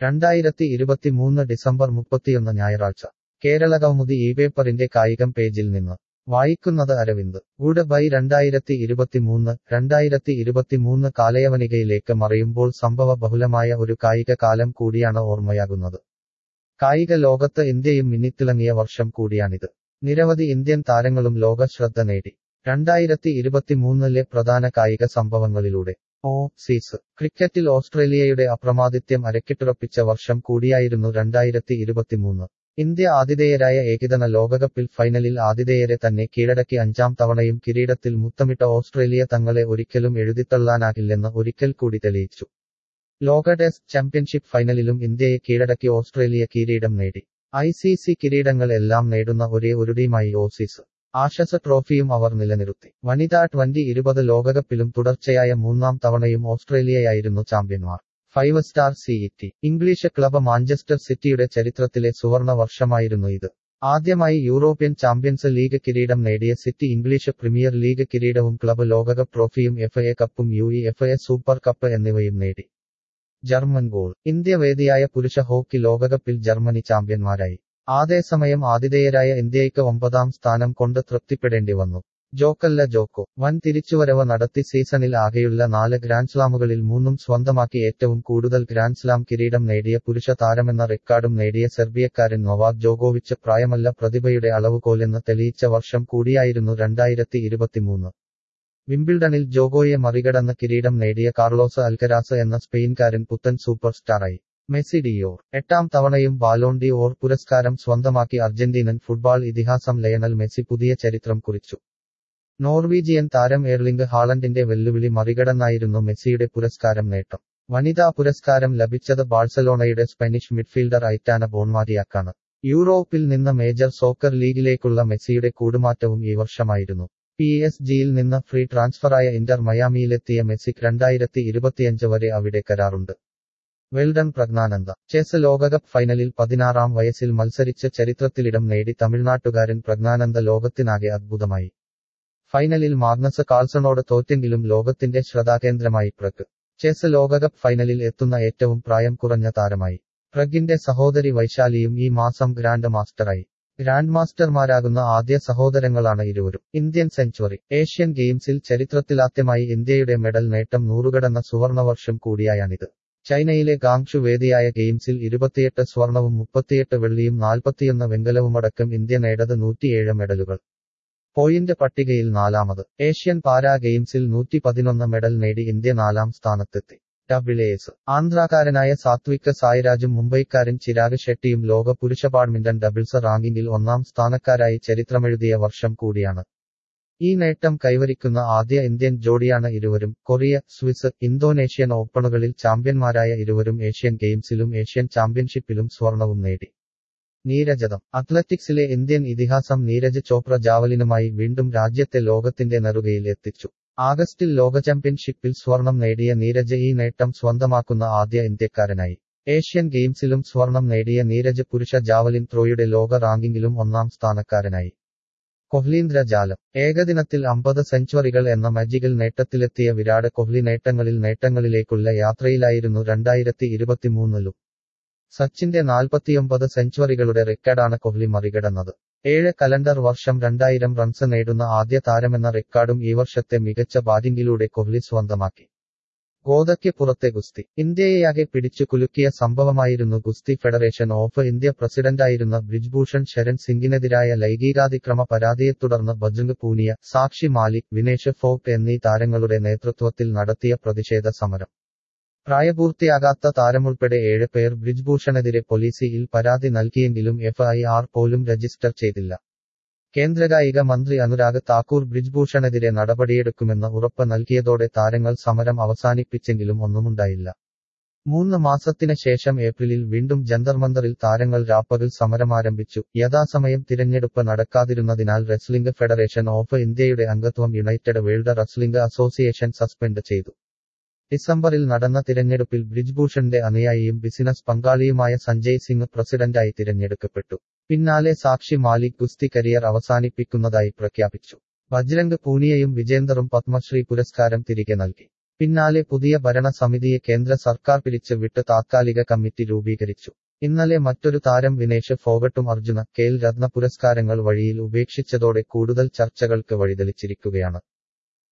രണ്ടായിരത്തി ഇരുപത്തിമൂന്ന് ഡിസംബർ മുപ്പത്തിയൊന്ന് ഞായറാഴ്ച കേരള കൗമുദി ഈ പേപ്പറിന്റെ കായികം പേജിൽ നിന്ന് വായിക്കുന്നത് അരവിന്ദ് ഗുഡ് ബൈ രണ്ടായിരത്തി ഇരുപത്തിമൂന്ന് രണ്ടായിരത്തി ഇരുപത്തിമൂന്ന് കാലയവനികയിലേക്ക് മറയുമ്പോൾ സംഭവ ബഹുലമായ ഒരു കായിക കാലം കൂടിയാണ് ഓർമ്മയാകുന്നത് കായിക ലോകത്ത് ഇന്ത്യയും മിന്നിത്തിളങ്ങിയ വർഷം കൂടിയാണിത് നിരവധി ഇന്ത്യൻ താരങ്ങളും ലോക ശ്രദ്ധ നേടി രണ്ടായിരത്തി ഇരുപത്തിമൂന്നിലെ പ്രധാന കായിക സംഭവങ്ങളിലൂടെ ഓ സീസ് ക്രിക്കറ്റിൽ ഓസ്ട്രേലിയയുടെ അപ്രമാദിത്യം അരക്കിട്ടുറപ്പിച്ച വർഷം കൂടിയായിരുന്നു രണ്ടായിരത്തി ഇരുപത്തിമൂന്ന് ഇന്ത്യ ആതിഥേയരായ ഏകദിന ലോകകപ്പിൽ ഫൈനലിൽ ആതിഥേയരെ തന്നെ കീഴടക്കി അഞ്ചാം തവണയും കിരീടത്തിൽ മുത്തമിട്ട ഓസ്ട്രേലിയ തങ്ങളെ ഒരിക്കലും എഴുതിത്തള്ളാനാകില്ലെന്ന് ഒരിക്കൽ കൂടി തെളിയിച്ചു ലോക ടെസ്റ്റ് ചാമ്പ്യൻഷിപ്പ് ഫൈനലിലും ഇന്ത്യയെ കീഴടക്കി ഓസ്ട്രേലിയ കിരീടം നേടി ഐ സി സി കിരീടങ്ങൾ എല്ലാം നേടുന്ന ഒരേ ഒരു ടീമായി ഓസീസ് ആഷസ് ട്രോഫിയും അവർ നിലനിർത്തി വനിതാ ട്വന്റി ഇരുപത് ലോകകപ്പിലും തുടർച്ചയായ മൂന്നാം തവണയും ഓസ്ട്രേലിയയായിരുന്നു ചാമ്പ്യന്മാർ five star city English club Manchester സിറ്റിയുടെ ചരിത്രത്തിലെ സുവർണ വർഷമായിരുന്നു ഇത് ആദ്യമായി യൂറോപ്യൻ ചാമ്പ്യൻസ് ലീഗ് കിരീടം നേടിയ സിറ്റി ഇംഗ്ലീഷ് പ്രീമിയർ ലീഗ് കിരീടവും ക്ലബ് ലോകകപ്പ് ട്രോഫിയും എഫ് എ കപ്പും U E F A super cup എന്നിവയും നേടി ജർമ്മൻ ഗോൾ ഇന്ത്യ വേദിയായ പുരുഷ ഹോക്കി ലോകകപ്പിൽ ജർമ്മനി ചാമ്പ്യന്മാരായി അതേസമയം ആതിഥേയരായ ഇന്ത്യയ്ക്ക് ഒമ്പതാം സ്ഥാനം കൊണ്ട് തൃപ്തിപ്പെടേണ്ടി വന്നു ജോക്കല്ല ജോക്കോ വൻ തിരിച്ചുവരവ് നടത്തി സീസണിൽ ആകെയുള്ള നാല് ഗ്രാൻഡ്സ്ലാമുകളിൽ മൂന്നും സ്വന്തമാക്കി ഏറ്റവും കൂടുതൽ ഗ്രാൻഡ്സ്ലാം കിരീടം നേടിയ പുരുഷ താരമെന്ന റെക്കോർഡും നേടിയ സെർബിയക്കാരൻ നൊവാക് ജോഗോവിച്ച് പ്രായമല്ല പ്രതിഭയുടെ അളവുകോലെന്ന് തെളിയിച്ച വർഷം കൂടിയായിരുന്നു രണ്ടായിരത്തി ഇരുപത്തിമൂന്ന് വിംബിൾഡണിൽ ജോഗോയെ മറികടന്ന് കിരീടം നേടിയ കാർലോസ് അൽക്കരാസ് എന്ന സ്പെയിൻകാരൻ പുത്തൻ സൂപ്പർ സ്റ്റാറായി മെസ്സി ഡിയോർ എട്ടാം തവണയും ബാലോൺ ഡി ഓർ പുരസ്കാരം സ്വന്തമാക്കി അർജന്റീനൻ ഫുട്ബോൾ ഇതിഹാസം ലയണൽ മെസ്സി പുതിയ ചരിത്രം കുറിച്ചു നോർവീജിയൻ താരം എർലിംഗ് ഹാളണ്ടിന്റെ വെല്ലുവിളി മറികടന്നായിരുന്നു മെസ്സിയുടെ പുരസ്കാരം നേട്ടം വനിതാ പുരസ്കാരം ലഭിച്ചത് ബാഴ്സലോണയുടെ സ്പാനിഷ് മിഡ്ഫീൽഡർ ഐറ്റാന ബോൺമാരിയാക്കാണ് യൂറോപ്പിൽ നിന്ന് മേജർ സോക്കർ ലീഗിലേക്കുള്ള മെസ്സിയുടെ കൂടുമാറ്റവും ഈ വർഷമായിരുന്നു പി എസ് ജിയിൽ നിന്ന് ഫ്രീ ട്രാൻസ്ഫറായ ഇന്റർ മയാമിയിലെത്തിയ മെസ്സിക്ക് രണ്ടായിരത്തി ഇരുപത്തിയഞ്ച് വരെ അവിടെ കരാറുണ്ട് വെൽഡൺ പ്രജ്ഞാനന്ദ ചെസ് ലോകകപ്പ് ഫൈനലിൽ പതിനാറാം വയസ്സിൽ മത്സരിച്ച് ചരിത്രത്തിലിടം നേടി തമിഴ്നാട്ടുകാരൻ പ്രജ്ഞാനന്ദ ലോകത്തിനാകെ അദ്ഭുതമായി ഫൈനലിൽ മാഗ്നസ് കാൾസണോട് തോറ്റെങ്കിലും ലോകത്തിന്റെ ശ്രദ്ധാകേന്ദ്രമായി പ്രഗ് ചെസ് ലോകകപ്പ് ഫൈനലിൽ എത്തുന്ന ഏറ്റവും പ്രായം കുറഞ്ഞ താരമായി പ്രഗിന്റെ സഹോദരി വൈശാലിയും ഈ മാസം ഗ്രാൻഡ് മാസ്റ്ററായി ഗ്രാൻഡ് മാസ്റ്റർമാരാകുന്ന ആദ്യ സഹോദരങ്ങളാണ് ഇരുവരും ഇന്ത്യൻ സെഞ്ചുറി ഏഷ്യൻ ഗെയിംസിൽ ചരിത്രത്തിലാദ്യമായി ഇന്ത്യയുടെ മെഡൽ നേട്ടം നൂറുകടന്ന സുവർണവർഷം കൂടിയായാണിത് ചൈനയിലെ ഗാങ്ഷു വേദിയായ ഗെയിംസിൽ ഇരുപത്തിയെട്ട് സ്വർണവും മുപ്പത്തിയെട്ട് വെള്ളിയും നാൽപ്പത്തിയൊന്ന് വെങ്കലവുമടക്കം ഇന്ത്യ നേടത് നൂറ്റിയേഴ് മെഡലുകൾ പോയിന്റ് പട്ടികയിൽ നാലാമത് ഏഷ്യൻ പാരാ ഗെയിംസിൽ നൂറ്റി പതിനൊന്ന് മെഡൽ നേടി ഇന്ത്യ നാലാം സ്ഥാനത്തെത്തി ഡബിളേസ് ആന്ധ്രാകാരനായ സാത്വിക് സായിരാജും മുംബൈക്കാരൻ ചിരാഗ് ഷെട്ടിയും ലോക പുരുഷ ബാഡ്മിന്റൺ ഡബിൾസ് റാങ്കിങ്ങിൽ ഒന്നാം സ്ഥാനക്കാരായി ചരിത്രമെഴുതിയ വർഷം കൂടിയാണ് ഈ നേട്ടം കൈവരിക്കുന്ന ആദ്യ ഇന്ത്യൻ ജോഡിയാണ് ഇരുവരും കൊറിയ സ്വിസ് ഇന്തോനേഷ്യൻ ഓപ്പണുകളിൽ ചാമ്പ്യന്മാരായ ഇരുവരും ഏഷ്യൻ ഗെയിംസിലും ഏഷ്യൻ ചാമ്പ്യൻഷിപ്പിലും സ്വർണവും നേടി നീരജതം അത്ലറ്റിക്സിലെ ഇന്ത്യൻ ഇതിഹാസം നീരജ് ചോപ്ര ജാവലിനുമായി വീണ്ടും രാജ്യത്തെ ലോകത്തിന്റെ നെറുകയിൽ എത്തിച്ചു ആഗസ്റ്റിൽ ലോക ചാമ്പ്യൻഷിപ്പിൽ സ്വർണം നേടിയ നീരജ് ഈ നേട്ടം സ്വന്തമാക്കുന്ന ആദ്യ ഇന്ത്യക്കാരനായി ഏഷ്യൻ ഗെയിംസിലും സ്വർണം നേടിയ നീരജ് പുരുഷ ജാവലിൻ ത്രോയുടെ ലോക റാങ്കിങ്ങിലും ഒന്നാം സ്ഥാനക്കാരനായി കൊഹ്ലീന്ദ്ര ജാലം ഏകദിനത്തിൽ അമ്പത് സെഞ്ചുറികൾ എന്ന മജികൽ നേട്ടത്തിലെത്തിയ വിരാട് കൊഹ്ലി നേട്ടങ്ങളിൽ നേട്ടങ്ങളിലേക്കുള്ള യാത്രയിലായിരുന്നു രണ്ടായിരത്തി ഇരുപത്തിമൂന്നിലും സച്ചിന്റെ നാൽപ്പത്തിയൊമ്പത് സെഞ്ചുറികളുടെ റെക്കോർഡാണ് കൊഹ്ലി മറികടന്നത് ഏഴ് കലണ്ടർ വർഷം രണ്ടായിരം റൺസ് നേടുന്ന ആദ്യ താരമെന്ന റെക്കോർഡും ഈ വർഷത്തെ മികച്ച ബാറ്റിംഗിലൂടെ കൊഹ്ലി സ്വന്തമാക്കി ഗോദയ്ക്ക് പുറത്തെ ഗുസ്തി ഇന്ത്യയെയാകെ പിടിച്ചു കുലുക്കിയ സംഭവമായിരുന്നു ഗുസ്തി ഫെഡറേഷൻ ഓഫ് ഇന്ത്യ പ്രസിഡന്റായിരുന്ന ബ്രിജ്ഭൂഷൺ ശരൺ സിംഗിനെതിരായ ലൈംഗികാതിക്രമ പരാതിയെ തുടർന്ന് ബജുംഗ് പൂനിയ സാക്ഷി മാലിക് വിനേഷ് ഫോർട്ട് എന്നീ താരങ്ങളുടെ നേതൃത്വത്തിൽ നടത്തിയ പ്രതിഷേധ സമരം പ്രായപൂർത്തിയാകാത്ത താരമുൾപ്പെടെ ഏഴ് പേർ ബ്രിജ്ഭൂഷണെതിരെ പോലീസിൽ പരാതി നൽകിയെങ്കിലും എഫ് ഐ ആർ പോലും രജിസ്റ്റർ ചെയ്തില്ല കേന്ദ്രകായിക മന്ത്രി അനുരാഗ് താക്കൂർ ബ്രിജ്ഭൂഷണെതിരെ നടപടിയെടുക്കുമെന്ന് ഉറപ്പ് നൽകിയതോടെ താരങ്ങൾ സമരം അവസാനിപ്പിച്ചെങ്കിലും ഒന്നുമുണ്ടായില്ല മൂന്ന് മാസത്തിന് ശേഷം ഏപ്രിലിൽ വീണ്ടും ജന്തർമന്ദറിൽ താരങ്ങൾ രാപ്പകൽ സമരമാരംഭിച്ചു യഥാസമയം തിരഞ്ഞെടുപ്പ് നടക്കാതിരുന്നതിനാൽ റെസ്ലിംഗ് ഫെഡറേഷൻ ഓഫ് ഇന്ത്യയുടെ അംഗത്വം united world wrestling association suspend ചെയ്തു ഡിസംബറിൽ നടന്ന തിരഞ്ഞെടുപ്പിൽ ബ്രിജ്ഭൂഷന്റെ അനുയായിയും ബിസിനസ് പങ്കാളിയുമായ സഞ്ജയ് സിംഗ് പ്രസിഡന്റായി തിരഞ്ഞെടുക്കപ്പെട്ടു പിന്നാലെ സാക്ഷി മാലിക് ഗുസ്തി കരിയർ അവസാനിപ്പിക്കുന്നതായി പ്രഖ്യാപിച്ചു ബജ്രംഗ് പൂനിയയും വിജേന്ദറും പത്മശ്രീ പുരസ്കാരം തിരികെ നൽകി പിന്നാലെ പുതിയ ഭരണസമിതിയെ കേന്ദ്ര സർക്കാർ പിരിച്ച് വിട്ട് താത്കാലിക കമ്മിറ്റി രൂപീകരിച്ചു ഇന്നലെ മറ്റൊരു താരം വിനേഷ് ഫോഗട്ടും അർജുന കേൽ രത്ന പുരസ്കാരങ്ങൾ വഴിയിൽ ഉപേക്ഷിച്ചതോടെ കൂടുതൽ ചർച്ചകൾക്ക് വഴിതെളിച്ചിരിക്കുകയാണ്